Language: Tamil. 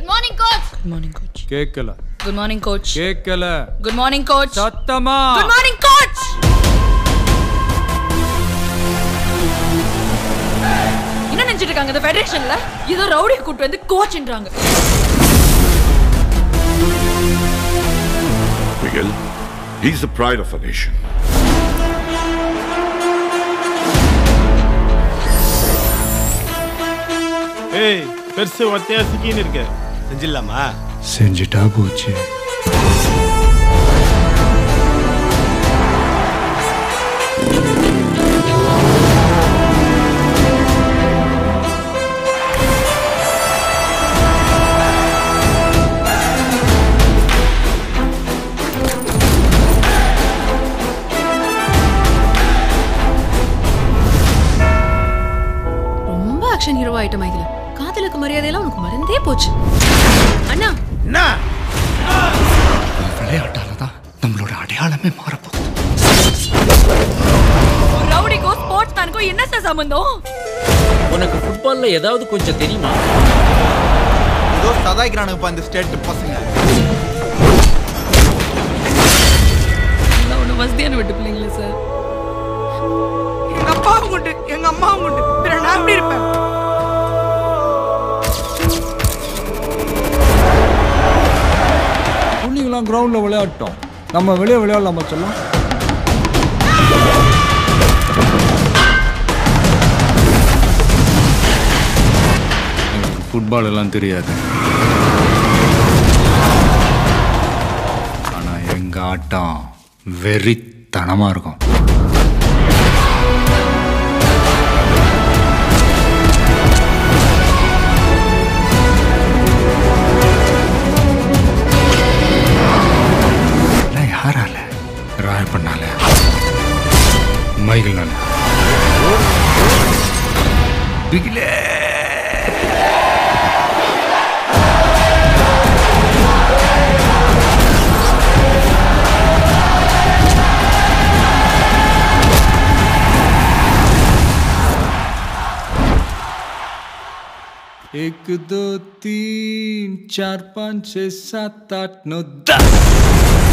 Good morning coach good morning coach கேட்கல குட் மார்னிங் கோச் கேட்கல குட் மார்னிங் கோச் சத்தமா குட் மார்னிங் கோச் என்ன நினைச்சிட்டு இருக்காங்க இந்த ஃபெடரேஷன்ல ஏதோ ரவுடி கூட்டு வந்து கோச்ன்றாங்க Miguel, he's the pride of a nation. ஏய் பெருசு ஒத்தையா சிக்கின்னு இருக்க செஞ்சிடலாமா செஞ்சுட்டா போச்சு ரொம்ப ஆக்ஷன் ஹீரோ ஆயிட்ட மைதில காதலுக்கு மரியாதையெல்லாம் உனக்கு மறந்தே போச்சு அண்ணா என்ன விளையாட்டால தான் நம்மளோட அடையாளமே மாறப்போகுது ஒரு ரவுடிக்கும் ஸ்போர்ட்ஸ் மேனுக்கும் என்ன சார் சம்பந்தம் உனக்கு ஃபுட்பால்ல ஏதாவது கொஞ்சம் தெரியுமா ஏதோ சதாய்க்கிறானுங்கப்பா இந்த ஸ்டேட் பசங்க நான் ஒண்ணு வசதியான விட்டு பிள்ளைங்களே சார் எங்க அப்பாவும் உண்டு எங்க அம்மாவும் உண்டு பிற நான் எப்படி இருப்பேன் புள்ளிங்களாம் கிரவுண்ட்ல விளையாட்டோம் நம்ம வெளியே விளையாடலாமா சொல்லலாம் எனக்கு ஃபுட்பால் எல்லாம் தெரியாது ஆனா எங்க ஆட்டம் வெறித்தனமா இருக்கும் எல்லாம் யாரால ராய் பண்ணால மைகிள்னால பிகிலே एक दो तीन चार पाँच छः सात आठ नौ दस